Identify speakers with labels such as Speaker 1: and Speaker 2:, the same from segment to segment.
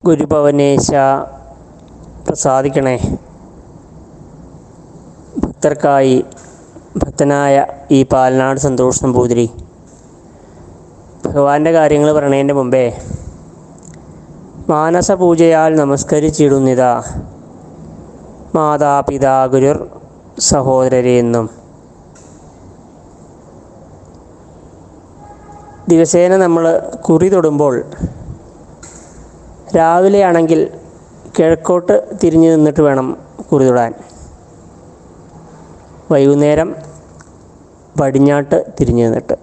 Speaker 1: ഗുരുഭവനേശ പ്രസാദിക്കണേ ഭക്തർക്കായി ഭക്തനായ ഈ പാലനാട് സന്തോഷ് നമ്പൂതിരി ഭഗവാന്റെ കാര്യങ്ങൾ പറയണതിൻ്റെ മുമ്പേ മാനസപൂജയാൽ നമസ്കരിച്ചിടുന്നിതാ മാതാപിതാ ഗുരുർ സഹോദരരെ എന്നും ദിവസേന നമ്മൾ കുറി തൊടുമ്പോൾ രാവിലെയാണെങ്കിൽ കിഴക്കോട്ട് തിരിഞ്ഞു നിന്നിട്ട് വേണം കുറി തൊടാൻ വൈകുന്നേരം പടിഞ്ഞാട്ട് തിരിഞ്ഞു നിന്നിട്ട്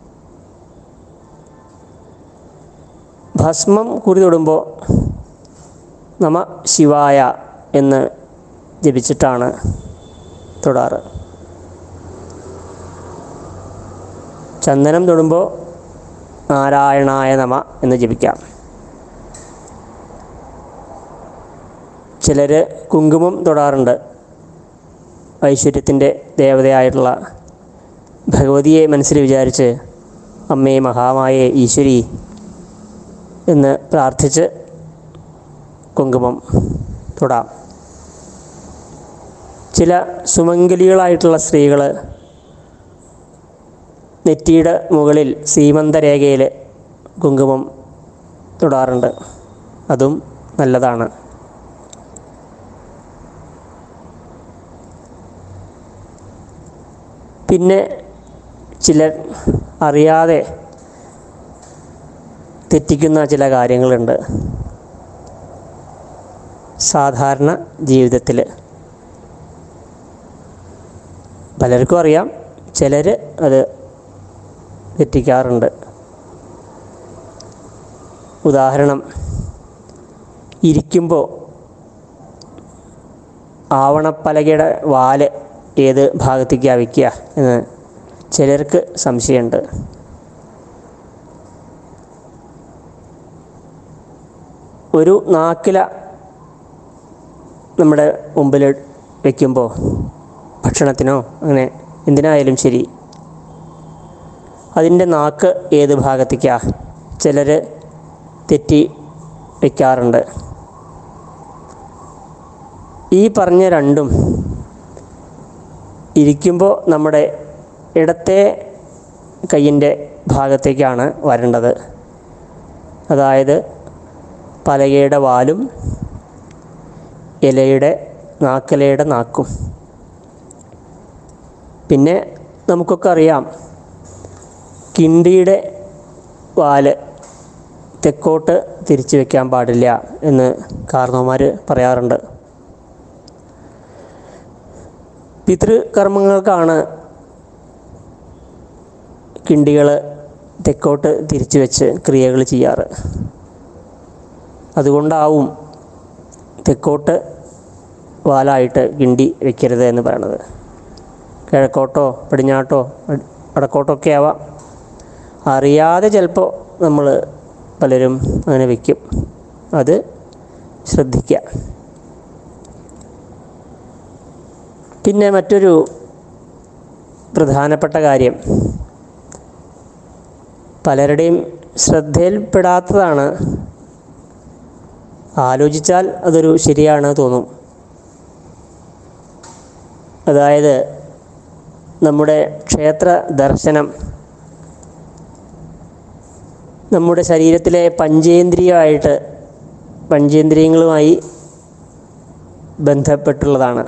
Speaker 1: ഭസ്മം കുറി തൊടുമ്പോൾ നമ ശിവായ എന്ന് ജപിച്ചിട്ടാണ് തൊടാറ് ചന്ദനം തൊടുമ്പോൾ നാരായണായ നമ എന്ന് ജപിക്കാം ചിലർ കുങ്കുമം തൊടാറുണ്ട് ഐശ്വര്യത്തിൻ്റെ ദേവതയായിട്ടുള്ള ഭഗവതിയെ മനസ്സിൽ വിചാരിച്ച് അമ്മേ മഹാമായേ ഈശ്വരി എന്ന് പ്രാർത്ഥിച്ച് കുങ്കുമം തൊടാം ചില സുമംഗലികളായിട്ടുള്ള സ്ത്രീകൾ നെറ്റിയുടെ മുകളിൽ സീമന്തരേഖയിൽ കുങ്കുമം തൊടാറുണ്ട് അതും നല്ലതാണ് പിന്നെ ചിലർ അറിയാതെ തെറ്റിക്കുന്ന ചില കാര്യങ്ങളുണ്ട് സാധാരണ ജീവിതത്തിൽ പലർക്കും അറിയാം ചിലർ അത് തെറ്റിക്കാറുണ്ട് ഉദാഹരണം ഇരിക്കുമ്പോൾ ആവണപ്പലകയുടെ വാല് ഏത് ഭാഗത്തേക്കാണ് വയ്ക്കുക എന്ന് ചിലർക്ക് സംശയമുണ്ട് ഒരു നാക്കില നമ്മുടെ മുമ്പിൽ വയ്ക്കുമ്പോൾ ഭക്ഷണത്തിനോ അങ്ങനെ എന്തിനായാലും ശരി അതിൻ്റെ നാക്ക് ഏത് ഭാഗത്തേക്കാണ് ചിലർ തെറ്റി വയ്ക്കാറുണ്ട് ഈ പറഞ്ഞ രണ്ടും ഇരിക്കുമ്പോൾ നമ്മുടെ ഇടത്തെ കയ്യിൻ്റെ ഭാഗത്തേക്കാണ് വരേണ്ടത് അതായത് പലകയുടെ വാലും ഇലയുടെ നാക്കലയുടെ നാക്കും പിന്നെ നമുക്കൊക്കെ അറിയാം കിണ്ടിയുടെ വാല് തെക്കോട്ട് തിരിച്ചു വെക്കാൻ പാടില്ല എന്ന് കാരണവന്മാർ പറയാറുണ്ട് പിതൃകർമ്മങ്ങൾക്കാണ് കിണ്ടികൾ തെക്കോട്ട് തിരിച്ചു വെച്ച് ക്രിയകൾ ചെയ്യാറ് അതുകൊണ്ടാവും തെക്കോട്ട് വാലായിട്ട് കിണ്ടി വെക്കരുത് എന്ന് പറയണത് കിഴക്കോട്ടോ പടിഞ്ഞാട്ടോ വടക്കോട്ടോ ഒക്കെ ആവാം അറിയാതെ ചിലപ്പോൾ നമ്മൾ പലരും അങ്ങനെ വയ്ക്കും അത് ശ്രദ്ധിക്കുക പിന്നെ മറ്റൊരു പ്രധാനപ്പെട്ട കാര്യം പലരുടെയും ശ്രദ്ധയിൽപ്പെടാത്തതാണ് ആലോചിച്ചാൽ അതൊരു ശരിയാണ് തോന്നും അതായത് നമ്മുടെ ക്ഷേത്ര ദർശനം നമ്മുടെ ശരീരത്തിലെ പഞ്ചേന്ദ്രിയമായിട്ട് പഞ്ചേന്ദ്രിയങ്ങളുമായി ബന്ധപ്പെട്ടുള്ളതാണ്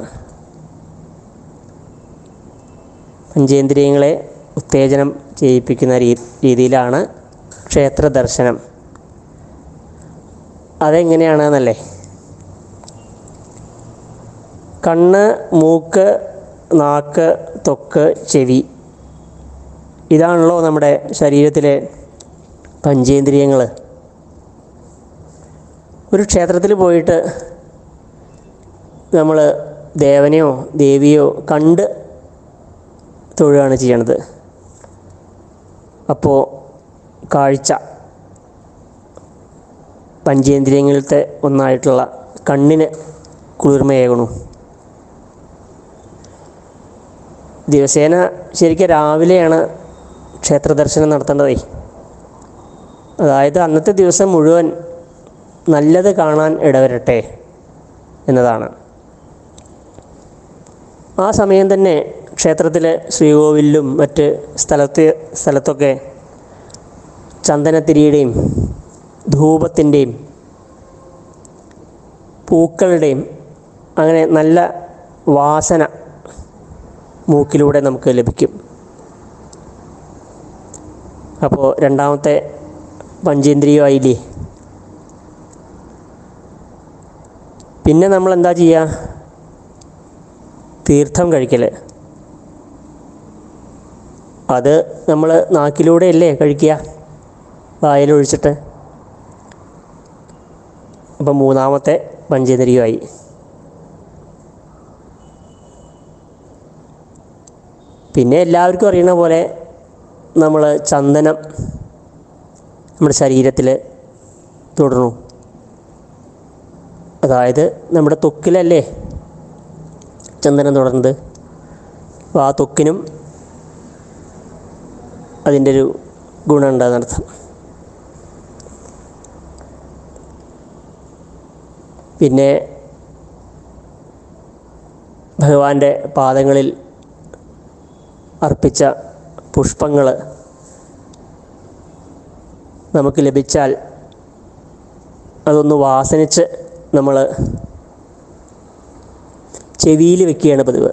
Speaker 1: പഞ്ചേന്ദ്രിയങ്ങളെ ഉത്തേജനം ചെയ്യിപ്പിക്കുന്ന രീ രീതിയിലാണ് ക്ഷേത്ര ദർശനം അതെങ്ങനെയാണെന്നല്ലേ കണ്ണ് മൂക്ക് നാക്ക് തൊക്ക് ചെവി ഇതാണല്ലോ നമ്മുടെ ശരീരത്തിലെ പഞ്ചേന്ദ്രിയങ്ങൾ ഒരു ക്ഷേത്രത്തിൽ പോയിട്ട് നമ്മൾ ദേവനെയോ ദേവിയോ കണ്ട് തൊഴുകയാണ് ചെയ്യണത് അപ്പോൾ കാഴ്ച പഞ്ചേന്ദ്രിയങ്ങളിലത്തെ ഒന്നായിട്ടുള്ള കണ്ണിന് കുളിർമയേകണു ദിവസേന ശരിക്കും രാവിലെയാണ് ക്ഷേത്ര ദർശനം നടത്തേണ്ടതേ അതായത് അന്നത്തെ ദിവസം മുഴുവൻ നല്ലത് കാണാൻ ഇടവരട്ടെ എന്നതാണ് ആ സമയം തന്നെ ക്ഷേത്രത്തിലെ ശ്രീകോവിലിലും മറ്റ് സ്ഥലത്ത് സ്ഥലത്തൊക്കെ ചന്ദനത്തിരിയുടെയും ധൂപത്തിൻ്റെയും പൂക്കളുടെയും അങ്ങനെ നല്ല വാസന മൂക്കിലൂടെ നമുക്ക് ലഭിക്കും അപ്പോൾ രണ്ടാമത്തെ പഞ്ചേന്ദ്രിയമായില്ലേ പിന്നെ നമ്മൾ എന്താ ചെയ്യുക തീർത്ഥം കഴിക്കൽ അത് നമ്മൾ നാക്കിലൂടെയല്ലേ കഴിക്കുക വായിലൊഴിച്ചിട്ട് അപ്പം മൂന്നാമത്തെ പഞ്ചേന്ദ്രിയമായി പിന്നെ എല്ലാവർക്കും അറിയണ പോലെ നമ്മൾ ചന്ദനം നമ്മുടെ ശരീരത്തിൽ തുടർന്നു അതായത് നമ്മുടെ ത്വക്കിലല്ലേ ചന്ദനം തുടർന്നത് അപ്പോൾ ആ ത്വക്കിനും അതിൻ്റെ ഒരു ഗുണമുണ്ടെന്നർത്ഥം പിന്നെ ഭഗവാന്റെ പാദങ്ങളിൽ അർപ്പിച്ച പുഷ്പങ്ങൾ നമുക്ക് ലഭിച്ചാൽ അതൊന്ന് വാസനിച്ച് നമ്മൾ ചെവിയിൽ വെക്കുകയാണ് പതിവ്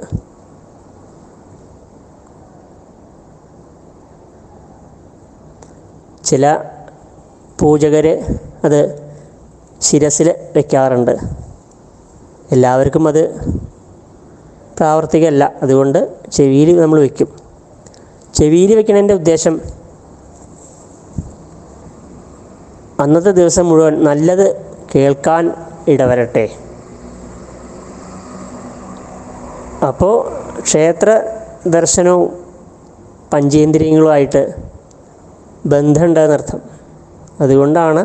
Speaker 1: ചില പൂജകർ അത് ശിരസിൽ വെക്കാറുണ്ട് എല്ലാവർക്കും അത് പ്രാവർത്തികമല്ല അതുകൊണ്ട് ചെവിയിൽ നമ്മൾ വയ്ക്കും ചെവിയിൽ വെക്കണതിൻ്റെ ഉദ്ദേശം അന്നത്തെ ദിവസം മുഴുവൻ നല്ലത് കേൾക്കാൻ ഇടവരട്ടെ അപ്പോൾ ക്ഷേത്ര ദർശനവും പഞ്ചേന്ദ്രിയങ്ങളുമായിട്ട് ബന്ധമുണ്ടെന്നർത്ഥം അതുകൊണ്ടാണ്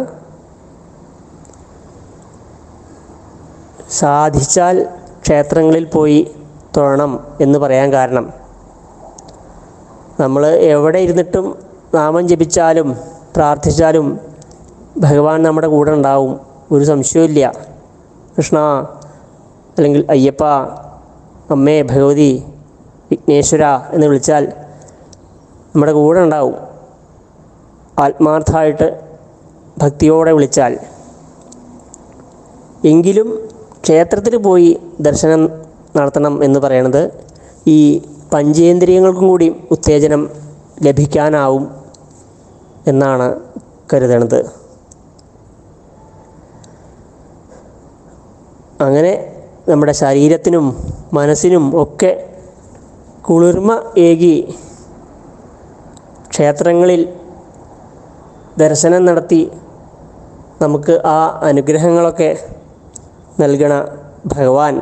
Speaker 1: സാധിച്ചാൽ ക്ഷേത്രങ്ങളിൽ പോയി തൊഴണം എന്ന് പറയാൻ കാരണം നമ്മൾ എവിടെ ഇരുന്നിട്ടും നാമം ജപിച്ചാലും പ്രാർത്ഥിച്ചാലും ഭഗവാൻ നമ്മുടെ കൂടെ ഉണ്ടാവും ഒരു സംശയമില്ല കൃഷ്ണ അല്ലെങ്കിൽ അയ്യപ്പ അമ്മേ ഭഗവതി വിഘ്നേശ്വര എന്ന് വിളിച്ചാൽ നമ്മുടെ കൂടെ ഉണ്ടാവും ആത്മാർത്ഥമായിട്ട് ഭക്തിയോടെ വിളിച്ചാൽ എങ്കിലും ക്ഷേത്രത്തിൽ പോയി ദർശനം നടത്തണം എന്ന് പറയണത് ഈ പഞ്ചേന്ദ്രിയങ്ങൾക്കും കൂടി ഉത്തേജനം ലഭിക്കാനാവും എന്നാണ് കരുതണത് അങ്ങനെ നമ്മുടെ ശരീരത്തിനും മനസ്സിനും ഒക്കെ കുളിർമ ഏകി ക്ഷേത്രങ്ങളിൽ ദർശനം നടത്തി നമുക്ക് ആ അനുഗ്രഹങ്ങളൊക്കെ നൽകണ ഭഗവാൻ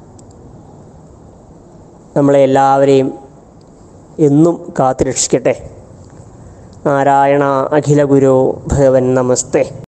Speaker 1: നമ്മളെ എല്ലാവരെയും എന്നും കാത്തുരക്ഷിക്കട്ടെ നാരായണ അഖില ഗുരു ഭഗവൻ നമസ്തേ